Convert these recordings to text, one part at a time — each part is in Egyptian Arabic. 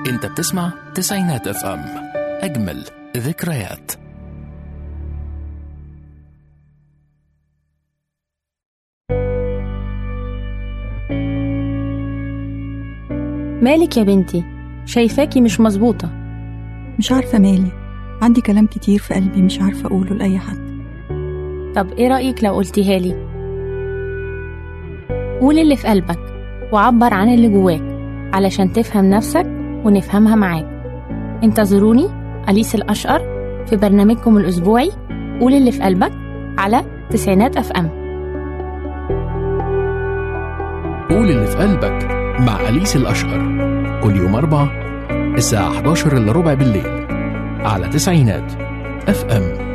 انت بتسمع تسعينات اف ام اجمل ذكريات مالك يا بنتي شايفاكي مش مظبوطة مش عارفة مالي عندي كلام كتير في قلبي مش عارفة أقوله لأي حد طب ايه رأيك لو قلتيها لي قول اللي في قلبك وعبر عن اللي جواك علشان تفهم نفسك ونفهمها معاك انتظروني أليس الأشقر في برنامجكم الأسبوعي قول اللي في قلبك على تسعينات أف أم قول اللي في قلبك مع أليس الأشقر كل يوم أربعة الساعة 11 إلا ربع بالليل على تسعينات اف ام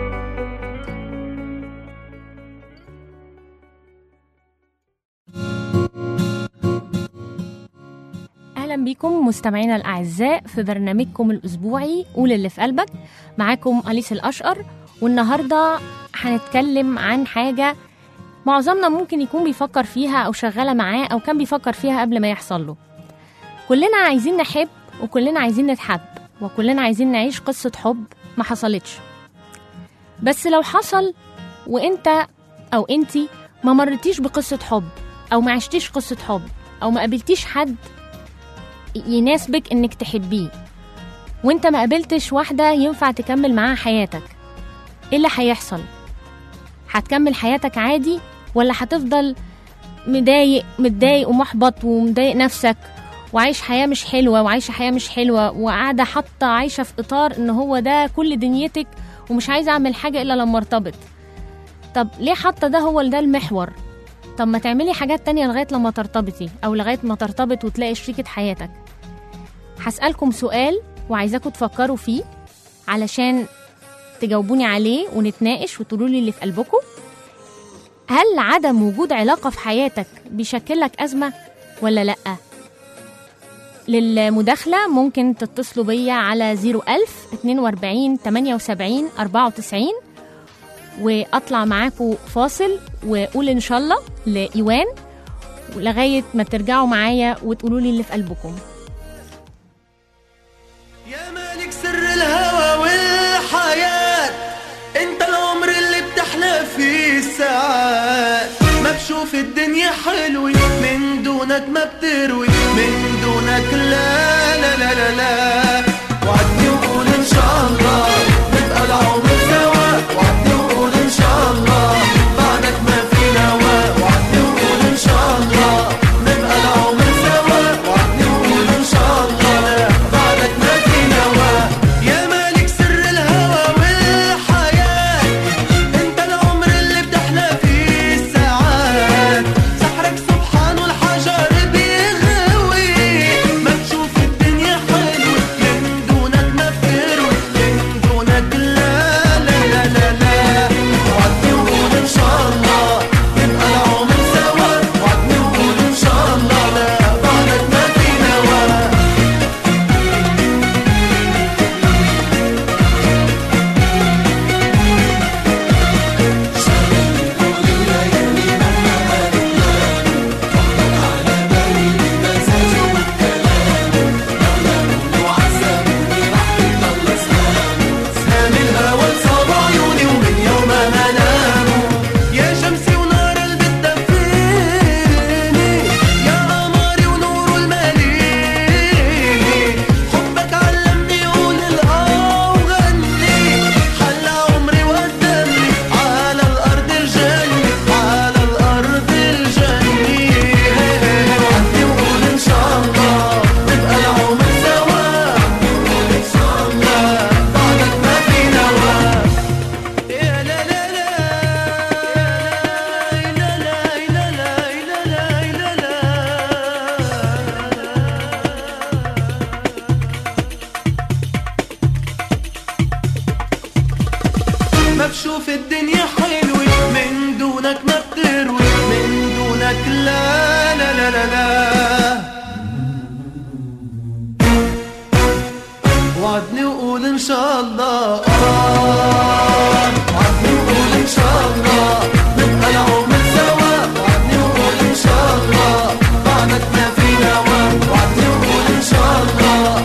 أهلا بيكم مستمعينا الأعزاء في برنامجكم الأسبوعي قول اللي في قلبك معاكم أليس الأشقر والنهاردة هنتكلم عن حاجة معظمنا ممكن يكون بيفكر فيها أو شغالة معاه أو كان بيفكر فيها قبل ما يحصل له كلنا عايزين نحب وكلنا عايزين نتحب وكلنا عايزين نعيش قصة حب ما حصلتش بس لو حصل وانت أو انتي ما مرتيش بقصة حب أو ما عشتيش قصة حب أو ما قابلتيش حد يناسبك انك تحبيه وانت ما قابلتش واحدة ينفع تكمل معاها حياتك ايه اللي هيحصل هتكمل حياتك عادي ولا هتفضل مضايق متضايق ومحبط ومضايق نفسك وعايش حياة مش حلوة وعايشة حياة مش حلوة وقاعدة حاطة عايشة في إطار إن هو ده كل دنيتك ومش عايزة أعمل حاجة إلا لما ارتبط طب ليه حاطة ده هو ده المحور طب ما تعملي حاجات تانية لغاية لما ترتبطي أو لغاية ما ترتبط وتلاقي شريكة حياتك هسألكم سؤال وعايزاكم تفكروا فيه علشان تجاوبوني عليه ونتناقش وتقولوا لي اللي في قلبكم هل عدم وجود علاقة في حياتك بيشكل لك أزمة ولا لأ؟ للمداخلة ممكن تتصلوا بيا على 01000 42 78 94 واطلع معاكم فاصل واقول ان شاء الله لايوان لغايه ما ترجعوا معايا وتقولوا لي اللي في قلبكم يا مالك سر الهوى والحياة انت العمر اللي بتحلى فيه الساعات ما بشوف الدنيا حلوة من دونك ما بتروي من دونك لا لا لا لا لا وعدني وقول ان شاء الله نبقى العمر سوا وعدني وقول ان شاء الله بعدك ما في نوا وعدني وقول ان شاء الله نبقى العمر سوا وعدني وقول ان شاء الله بعدك ما في نوا يا مالك سر الهوى والحياة انت العمر اللي بتحلى فيه الساعات سحرك سبحان والحجر بيغوي ما تشوف الدنيا حلوة من دونك ما بتروي من دونك لا لا لا لا لا وعدني وقول ان شاء الله نبقى العمر سوا وعدني وقول ان شاء الله لا بعدك ما في نوا سام الهوى صاب عيوني ومن يوم ما ناموا يا شمسي ونار اللي بتدفيني يا قمري ونور الماليني حبك علمني قول الاه وغني حلى عمري وقدمني على الارض الجنة على الارض الجنة وعدني وقول ان شاء الله نبقى العمر سوا ان شاء الله بعدك ما في نوا يا لا لا لا لا لا لا لا لا لا ما بشوف الدنيا حلوة من دونك ما بتروي من دونك لا لا لا لا لا وعدني وقول ان شاء الله آه وعدني وقول ان شاء الله نبقى العمر سوا وعدني وقول ان شاء الله بعدك ما في نوا وعدني وقول ان شاء الله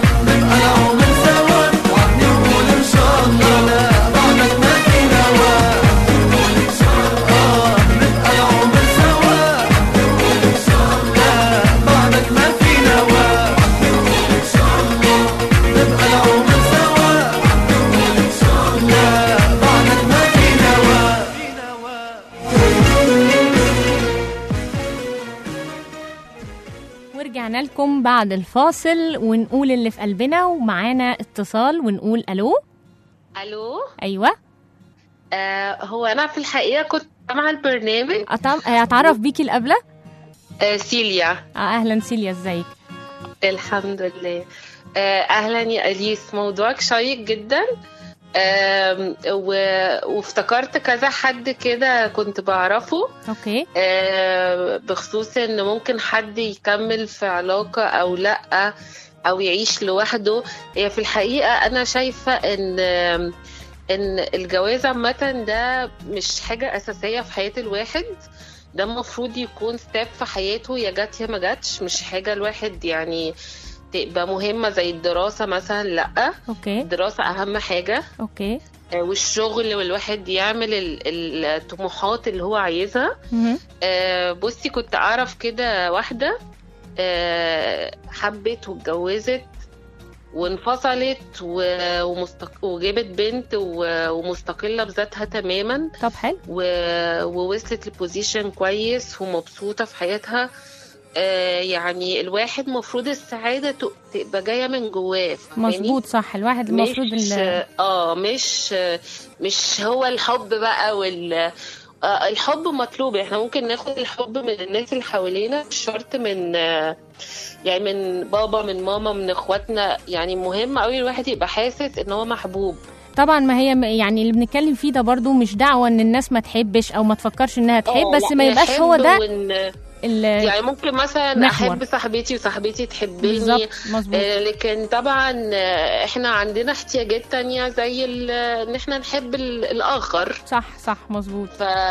ورجعنا لكم بعد الفاصل ونقول اللي في قلبنا ومعانا اتصال ونقول الو الو ايوه آه هو انا في الحقيقه كنت مع البرنامج أطعم- اتعرف بيكي القبله آه سيليا آه، اهلا سيليا ازيك الحمد لله آه اهلا يا اليس موضوعك شيق جدا آم، و- وافتكرت كذا حد كده كنت بعرفه اوكي آه، بخصوص ان ممكن حد يكمل في علاقة او لا او يعيش لوحده هي في الحقيقة انا شايفة ان ان الجواز عامة ده مش حاجة اساسية في حياة الواحد ده المفروض يكون ستيب في حياته يا جت يا ما جاتش مش حاجة الواحد يعني تبقى مهمة زي الدراسة مثلا لا اوكي الدراسة اهم حاجة اوكي آه، والشغل والواحد يعمل ال- ال- الطموحات اللي هو عايزها مهم. آه، بصي كنت اعرف كده واحده آه، حبت واتجوزت وانفصلت و- ومستق... وجابت بنت و- ومستقله بذاتها تماما طب حلو و... ووصلت لبوزيشن كويس ومبسوطه في حياتها آه، يعني الواحد مفروض السعاده ت- تبقى جايه من جواه فاهماني؟ مظبوط صح الواحد المفروض مش ال- اه مش مش هو الحب بقى وال آه الحب مطلوب احنا ممكن ناخد الحب من الناس اللي حوالينا مش شرط من آه، يعني من بابا من ماما من اخواتنا يعني مهم قوي الواحد يبقى حاسس ان هو محبوب طبعا ما هي يعني اللي بنتكلم فيه ده برضو مش دعوه ان الناس ما تحبش او ما تفكرش انها تحب آه، بس لا، ما يبقاش نحب هو ده ون... ال- يعني ممكن مثلا محور. احب صاحبتي وصاحبتي تحبني بالظبط مظبوط آه، لكن طبعا آه، احنا عندنا احتياجات تانية زي ال- ان احنا نحب ال- الاخر صح صح مظبوط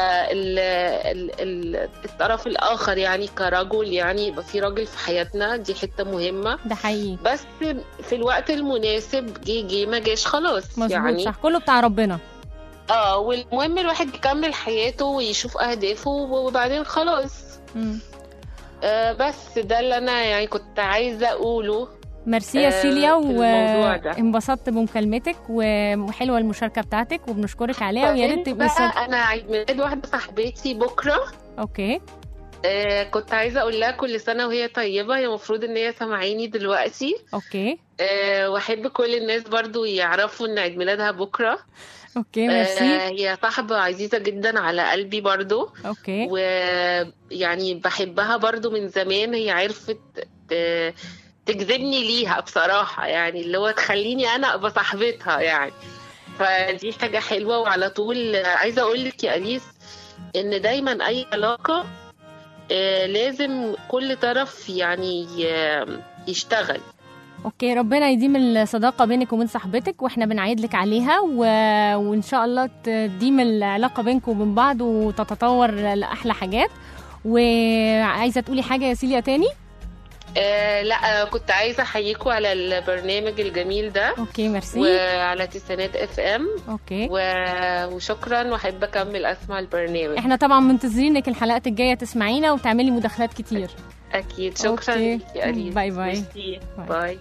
فالطرف الاخر يعني كرجل يعني يبقى في راجل في حياتنا دي حته مهمه ده حقيقي بس في الوقت المناسب جه جه ما جاش خلاص مظبوط يعني صح كله بتاع ربنا اه والمهم الواحد يكمل حياته ويشوف اهدافه وبعدين خلاص مم. آه بس ده اللي انا يعني كنت عايزه اقوله ميرسي يا آه، سيليا في الموضوع ده. وانبسطت بمكالمتك وحلوه المشاركه بتاعتك وبنشكرك عليها ويا ريت تبقي صد- بقى انا عيد ميلاد واحده صاحبتي بكره اوكي آه كنت عايزه اقول لها كل سنه وهي طيبه هي المفروض ان هي سامعيني دلوقتي اوكي آه واحب كل الناس برضو يعرفوا ان عيد ميلادها بكره اوكي آه ميرسي هي صاحبه عزيزه جدا على قلبي برضو اوكي ويعني بحبها برضو من زمان هي عرفت ت- تجذبني ليها بصراحه يعني اللي هو تخليني انا ابقى صاحبتها يعني فدي حاجه حلوه وعلى طول عايزه اقول لك يا اليس ان دايما اي علاقه آه، لازم كل طرف يعني ي- يشتغل اوكي ربنا يديم الصداقه بينك وبين صاحبتك واحنا بنعيد لك عليها و... وان شاء الله تديم العلاقه بينكم وبين بعض وتتطور لاحلى حاجات وعايزه تقولي حاجه يا سيليا تاني آه لا آه، كنت عايزه احييكم على البرنامج الجميل ده اوكي ميرسي وعلى تسعينات اف ام اوكي وشكرا واحب اكمل اسمع البرنامج احنا طبعا منتظرينك الحلقات الجايه تسمعينا وتعملي مداخلات كتير اكيد شكرا أوكي. ليك يا اليس باي باي. ميرسي. باي. باي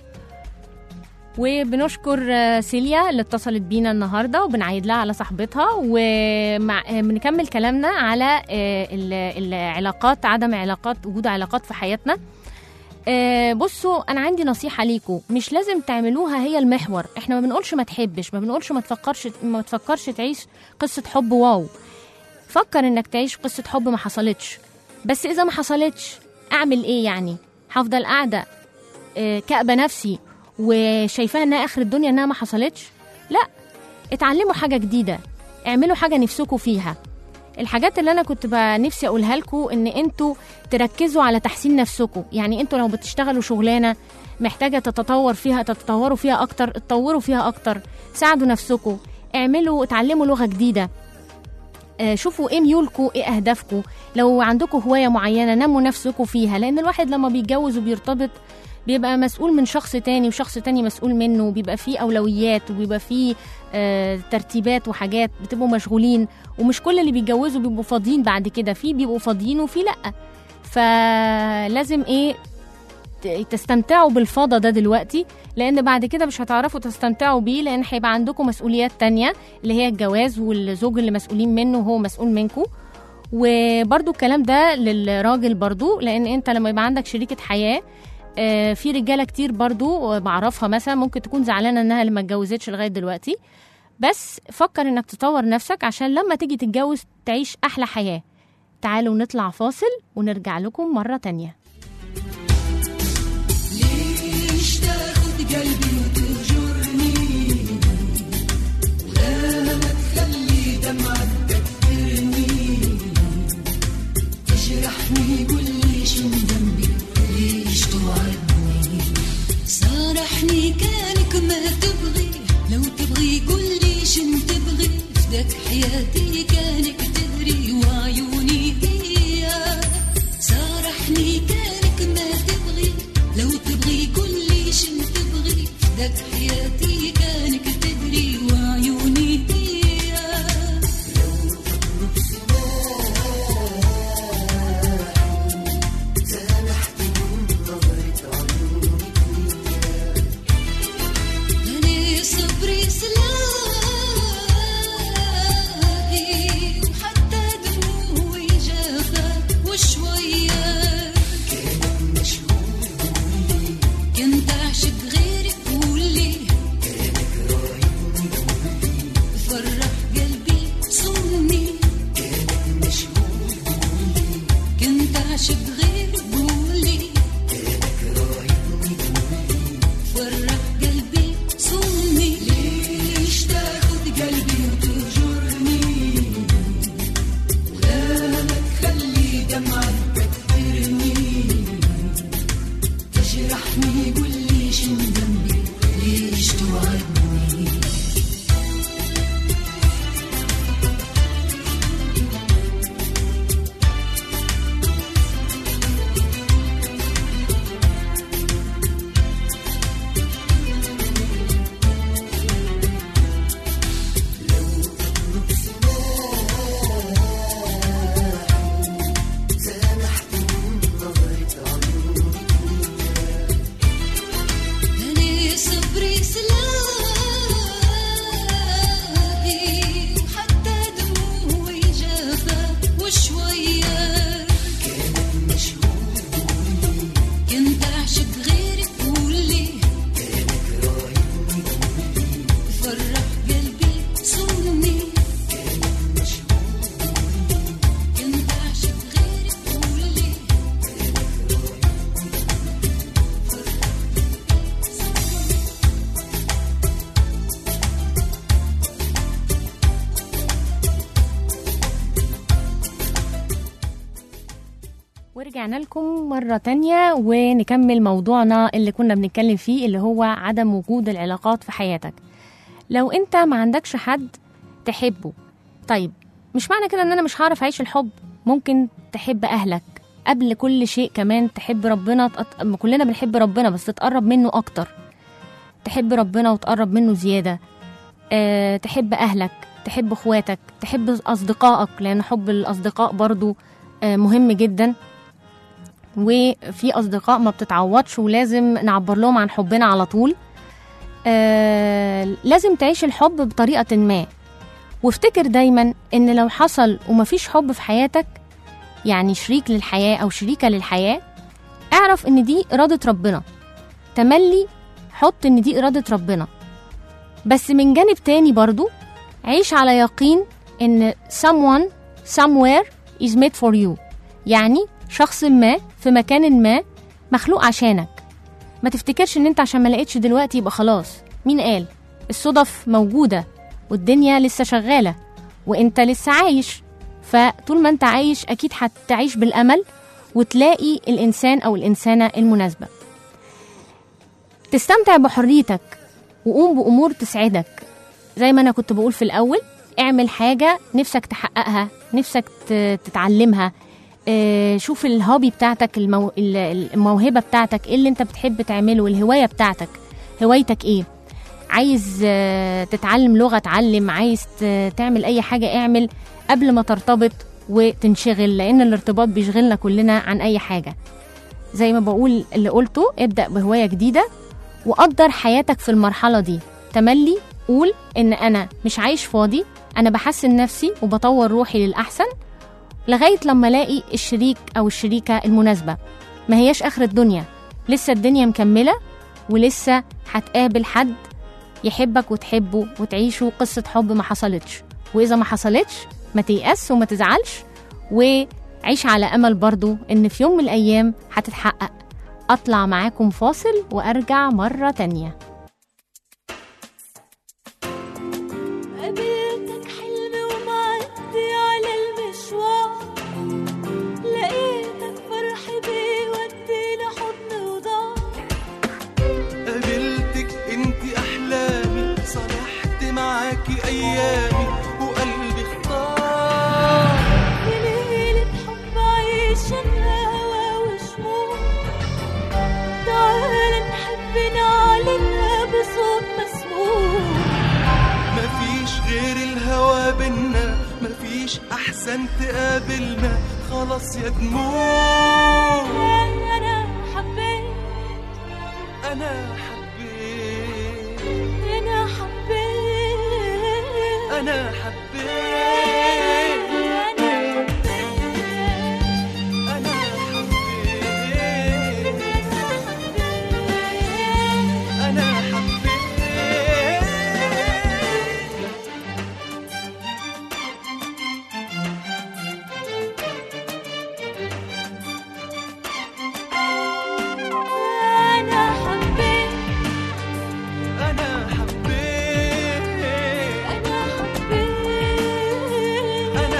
وبنشكر آه، سيليا اللي اتصلت بينا النهارده وبنعيد لها على صاحبتها وبنكمل كلامنا على آه، ال- العلاقات عدم علاقات وجود علاقات في حياتنا آه، بصوا انا عندي نصيحه ليكم مش لازم تعملوها هي المحور احنا ما بنقولش ما تحبش ما بنقولش ما تفكرش ما تفكرش تعيش قصه حب واو فكر انك تعيش قصه حب ما حصلتش بس اذا ما حصلتش اعمل ايه يعني هفضل قاعده آه، كأبة نفسي وشايفاها انها اخر الدنيا انها ما حصلتش لا اتعلموا حاجه جديده اعملوا حاجه نفسكم فيها الحاجات اللي انا كنت بقى نفسي اقولها لكم ان انتوا تركزوا على تحسين نفسكم يعني انتوا لو بتشتغلوا شغلانه محتاجه تتطور فيها تتطوروا فيها اكتر اتطوروا فيها اكتر ساعدوا نفسكم اعملوا اتعلموا لغه جديده آه، شوفوا ايه ميولكم ايه اهدافكم لو عندكم هوايه معينه نموا نفسكم فيها لان الواحد لما بيتجوز وبيرتبط بيبقى مسؤول من شخص تاني وشخص تاني مسؤول منه وبيبقى فيه أولويات وبيبقى فيه آه ترتيبات وحاجات بتبقوا مشغولين ومش كل اللي بيتجوزوا بيبقوا فاضيين بعد كده في بيبقوا فاضيين وفي لأ فلازم ايه ت- تستمتعوا بالفضا ده دلوقتي لان بعد كده مش هتعرفوا تستمتعوا بيه لان هيبقى عندكم مسؤوليات تانية اللي هي الجواز والزوج اللي مسؤولين منه وهو مسؤول منكم وبرضو الكلام ده للراجل برضو لان انت لما يبقى عندك شريكة حياة آه، في رجالة كتير برضو بعرفها مثلا ممكن تكون زعلانة انها اللي ما اتجوزتش لغاية دلوقتي بس فكر انك تطور نفسك عشان لما تيجي تتجوز تعيش احلى حياة تعالوا نطلع فاصل ونرجع لكم مرة تانية ليش تاخد قلبي وتهجرني ولما تخلي دمعك تكبرني تجرحني قول لي شو ذنبي ليش توعدني صارحني كانك ما تبغي لو تبغي قول لي شن تبغي فدك حياتي كانك تدري وعيوني هي صارحني كانك ما تبغي لو تبغي قول لي شن تبغي فدك حياتي كانك تدري وعيوني هي أنا صبري سلاحي وحتى دموعي جافة وشوية كنت أعشق غيرك قولي فرح قلبي صوني كنت أعشق غيرك قولي فرح قلبي صوني ليش تاخد قلبي وتهجرني ولما تخلي دمعك تكبرني تجرحني قول لي شو ذنبي ليش توعدني أنا صبري سلاحي وحتى دموعي جافة وشوية كنت أعشق غيرك قولي فرح قلبي صوني كنت أعشق غيرك قولي ورجعنا لكم مرة تانية ونكمل موضوعنا اللي كنا بنتكلم فيه اللي هو عدم وجود العلاقات في حياتك لو انت ما عندكش حد تحبه طيب مش معنى كده ان انا مش هعرف اعيش الحب ممكن تحب اهلك قبل كل شيء كمان تحب ربنا تقط... ما كلنا بنحب ربنا بس تقرب منه اكتر تحب ربنا وتقرب منه زيادة أه تحب اهلك تحب اخواتك تحب اصدقائك لان حب الاصدقاء برضو أه مهم جدا وفي اصدقاء ما بتتعوضش ولازم نعبر لهم عن حبنا على طول آه لازم تعيش الحب بطريقه ما وافتكر دايما ان لو حصل ومفيش حب في حياتك يعني شريك للحياه او شريكه للحياه اعرف ان دي اراده ربنا تملي حط ان دي اراده ربنا بس من جانب تاني برضو عيش على يقين ان someone somewhere is made for you يعني شخص ما في مكان ما مخلوق عشانك ما تفتكرش ان انت عشان ما لقيتش دلوقتي يبقى خلاص مين قال الصدف موجودة والدنيا لسه شغالة وانت لسه عايش فطول ما انت عايش اكيد هتعيش بالامل وتلاقي الانسان او الانسانة المناسبة تستمتع بحريتك وقوم بامور تسعدك زي ما انا كنت بقول في الاول اعمل حاجة نفسك تحققها نفسك ت- تتعلمها آه، شوف الهوبي بتاعتك المو... ال- الموهبة بتاعتك ايه اللي انت بتحب تعمله الهواية بتاعتك هوايتك ايه عايز آه، تتعلم لغة اتعلم عايز ت- تعمل اي حاجة اعمل قبل ما ترتبط وتنشغل لان الارتباط بيشغلنا كلنا عن اي حاجة زي ما بقول اللي قلته ابدأ بهواية جديدة وقدر حياتك في المرحلة دي تملي قول ان انا مش عايش فاضي انا بحسن نفسي وبطور روحي للأحسن لغاية لما الاقي الشريك أو الشريكة المناسبة ما هياش آخر الدنيا لسه الدنيا مكملة ولسه هتقابل حد يحبك وتحبه وتعيشوا قصة حب ما حصلتش وإذا ما حصلتش ما تيأس وما تزعلش وعيش على أمل برضو إن في يوم من الأيام هتتحقق أطلع معاكم فاصل وأرجع مرة تانية قابلتك حلم ومعدي على المشوار لقيتك فرحي بيودي لحضن وضار قابلتك انت احلامي صلحت معاكي ايامي وقلبي اختار في ليلة حب عيشنا هوا وشموع تعال نحب نعلنها بصوت مسموع مفيش غير الهوى بينا مفيش احسن تقابلنا خلاص يا دموع أنا حبيت انا حبيت أنا حبيت انا حبيت انا حبيت انا حبيت أنا حبيت انا حبيت أنا حبيت انا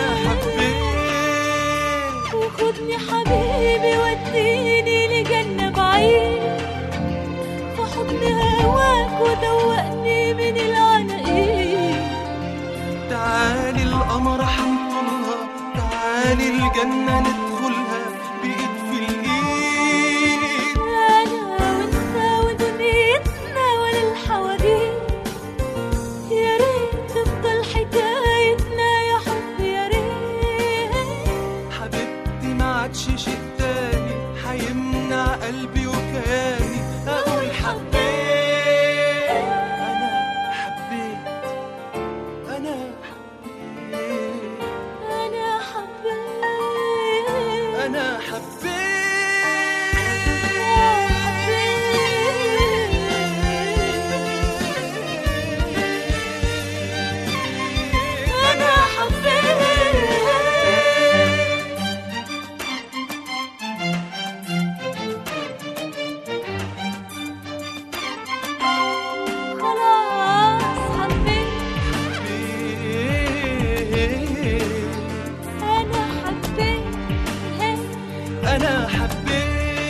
حبيت وخدني حبيبي وديني لجنة بعيد في حضن هواك ودوقني من العناقيد تعالي القمر حنطلها تعالي الجنة ندخلها بإيد في الإيد أنا وأنت ودنيتنا ولا الحواديت يا ريت تفضل حكايتنا يا حب يا ريت حبيبتي ما عادش شيء تاني هيمنع قلبي وكياني أقول حبيت أنا حبيت أنا حبيت أنا حبيت أنا حبيت أنا حبيت خلاص حبيت أنا حبيت أنا حبيت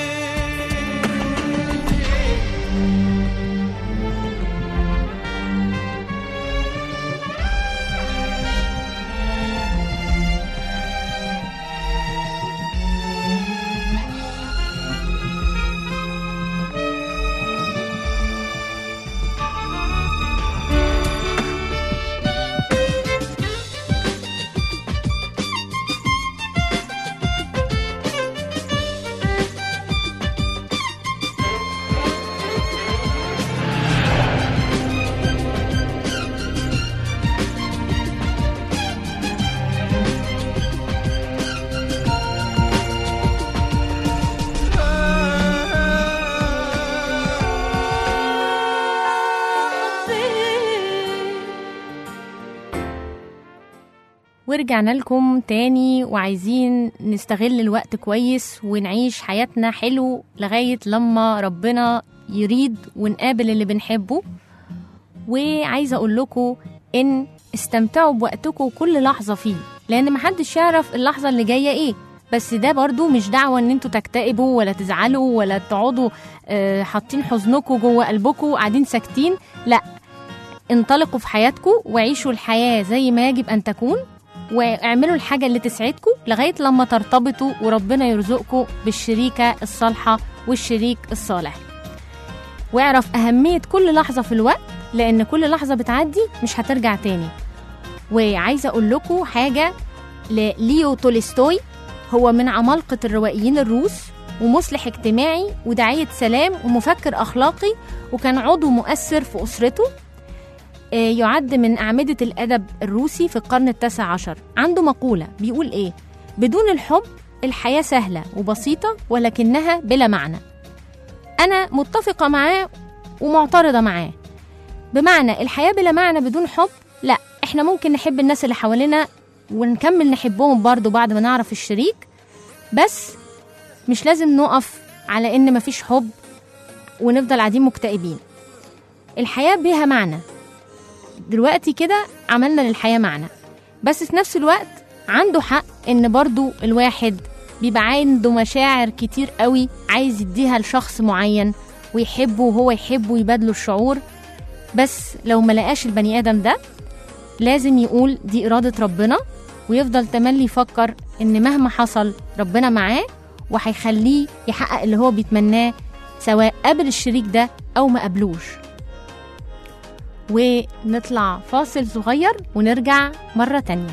ورجعنا لكم تاني وعايزين نستغل الوقت كويس ونعيش حياتنا حلو لغاية لما ربنا يريد ونقابل اللي بنحبه وعايزة أقول لكم إن استمتعوا بوقتكم كل لحظة فيه لأن محدش يعرف اللحظة اللي جاية إيه بس ده برضو مش دعوة إن انتوا تكتئبوا ولا تزعلوا ولا تقعدوا آه، حاطين حزنكم جوه قلبكم وقاعدين ساكتين لا انطلقوا في حياتكم وعيشوا الحياة زي ما يجب أن تكون واعملوا الحاجة اللي تسعدكم لغاية لما ترتبطوا وربنا يرزقكم بالشريكة الصالحة والشريك الصالح واعرف أهمية كل لحظة في الوقت لأن كل لحظة بتعدي مش هترجع تاني وعايزة أقول لكم حاجة لليو تولستوي هو من عمالقة الروائيين الروس ومصلح اجتماعي وداعية سلام ومفكر أخلاقي وكان عضو مؤثر في أسرته آه، يعد من أعمدة الأدب الروسي في القرن التاسع عشر عنده مقولة بيقول إيه بدون الحب الحياة سهلة وبسيطة ولكنها بلا معنى أنا متفقة معاه ومعترضة معاه بمعنى الحياة بلا معنى بدون حب لا احنا ممكن نحب الناس اللي حوالينا ونكمل نحبهم برضو بعد ما نعرف الشريك بس مش لازم نقف على ان مفيش حب ونفضل قاعدين مكتئبين الحياة بيها معنى دلوقتي كده عملنا للحياة معنى بس في نفس الوقت عنده حق ان برضو الواحد بيبقى عنده مشاعر كتير قوي عايز يديها لشخص معين ويحبه وهو يحبه ويبادله الشعور بس لو ما لقاش البني ادم ده لازم يقول دي إرادة ربنا ويفضل تملي يفكر إن مهما حصل ربنا معاه وهيخليه يحقق اللي هو بيتمناه سواء قابل الشريك ده أو ما قابلوش ونطلع فاصل صغير ونرجع مرة تانية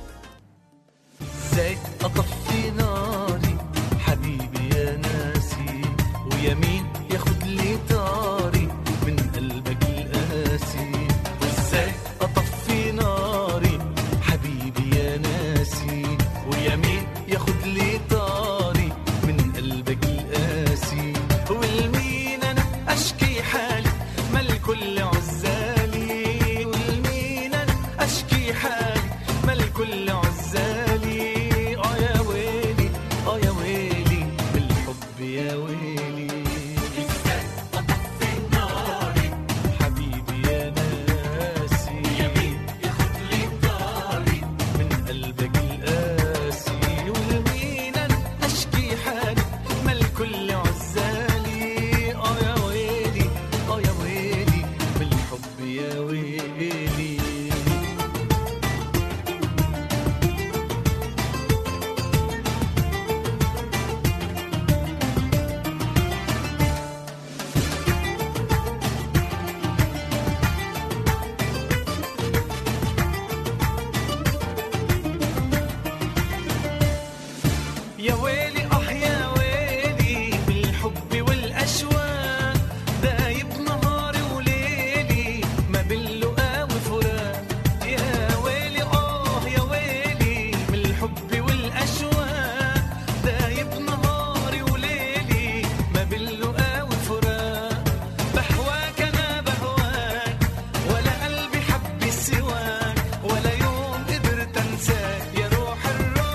ازاي اطفي ناري حبيبي يا ناسي ويمين ياخد لي طاري من قلبك القاسي ازاي اطفي ناري حبيبي يا ناسي ويمين ياخد لي طاري من قلبك القاسي والمين انا اشكي حالي ما الكل عزالي والمين انا اشكي حالي ما الكل عزالي اه يا ويلي اه يا ويلي بالحب يا ويلي حبيبي يا ناسي ياخد لي طاري من قلبك القاسي والمين انا اشكي حالي ما الكل عزالي اه يا ويلي اه يا ويلي بالحب يا ويلي يا ويلي اه يا ويلي بالحب والاشواق دايب نهاري وليلي ما باللقا وفراق يا ويلي اه يا ويلي بالحب والاشواق دايب نهاري وليلي ما باللقا وفراق بهواك انا بهواك ولا قلبي حب سواك ولا يوم قدرت انساك يا روح الروح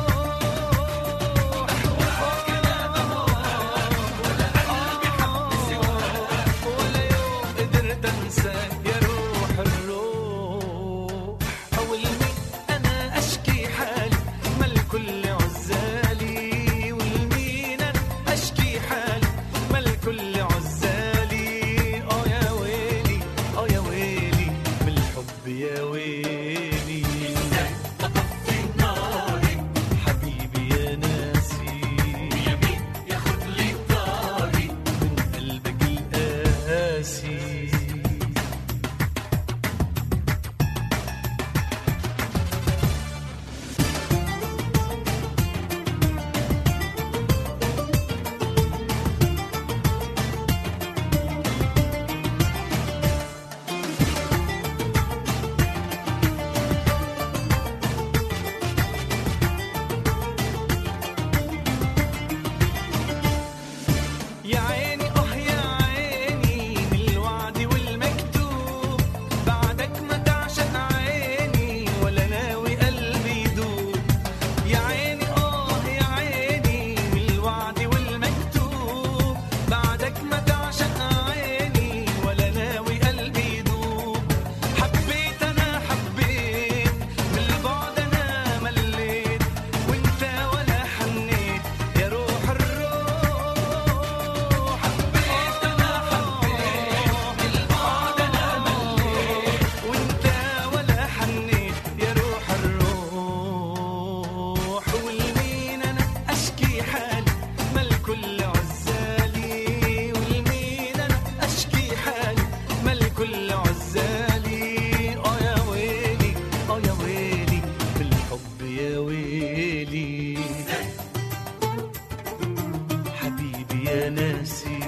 ولا يوم قدرت انساك يا روح الروح اول مين انا اشكي حالي ما الكل عزالي والمين انا اشكي حالي ما الكل عزالي اه يا ويلي اه يا ويلي بالحب يا ويلي حبيبي يا ناسي يمين ياخد لي طاري من قلبك القاسي يا عيني اه يا عيني من الوعد والمكتوب بعدك ما تعشق عيني ولا ناوي قلبي يدوب يا عيني اه يا عيني من الوعد والمكتوب بعدك ما تعشق عيني ولا ناوي قلبي يدوب حبيت انا حبيت من البعد انا مليت وانت ولا حنيت يا روح الروح حبيت انا حبيت من البعد انا مليت وانت ولا حنيت يا روح الروح والمين انا اشكي حالي ما الكل عزالي والمين انا اشكي حالي ما الكل عزالي اه يا ويلي اه يا ويلي بالحب يا ويلي حبيبي يا ناسي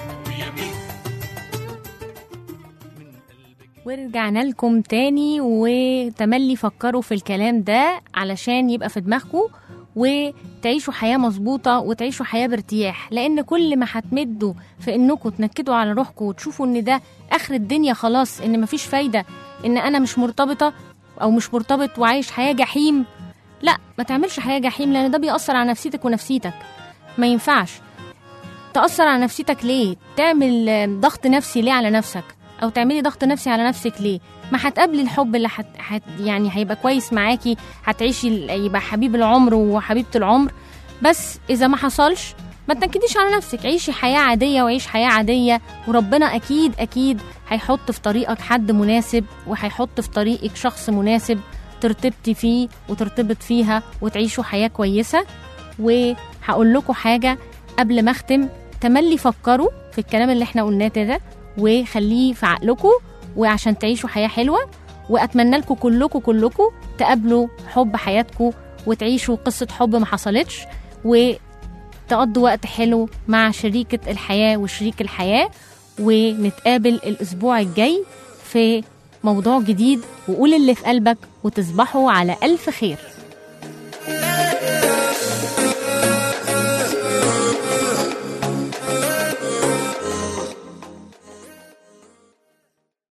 من قلبك ورجعنا لكم تاني وتملي فكروا في الكلام ده علشان يبقى في دماغكم وتعيشوا حياة مظبوطة وتعيشوا حياة بارتياح لأن كل ما هتمدوا في إنكم تنكدوا على روحكم وتشوفوا إن ده آخر الدنيا خلاص إن مفيش فايدة إن أنا مش مرتبطة أو مش مرتبط وعايش حياة جحيم لا ما تعملش حياة جحيم لأن ده بيأثر على نفسيتك ونفسيتك ما ينفعش تأثر على نفسيتك ليه تعمل آه، ضغط نفسي ليه على نفسك أو تعملي ضغط نفسي على نفسك ليه ما هتقابلي الحب اللي حت... حت... يعني هيبقى كويس معاكي هتعيشي ال- يبقى حبيب العمر وحبيبة العمر بس إذا ما حصلش ما تنكديش على نفسك عيشي حياة عادية وعيش حياة عادية وربنا أكيد أكيد هيحط في طريقك حد مناسب وهيحط في طريقك شخص مناسب ترتبطي فيه وترتبط فيها وتعيشوا حياة كويسة وهقول لكم حاجة قبل ما أختم تملي فكروا في الكلام اللي احنا قلناه ده وخليه في عقلكم وعشان تعيشوا حياة حلوة وأتمنى لكم كلكم كلكم تقابلوا حب حياتكم وتعيشوا قصة حب ما حصلتش وتقضوا وقت حلو مع شريكة الحياة وشريك الحياة ونتقابل الأسبوع الجاي في موضوع جديد وقول اللي في قلبك وتصبحوا على ألف خير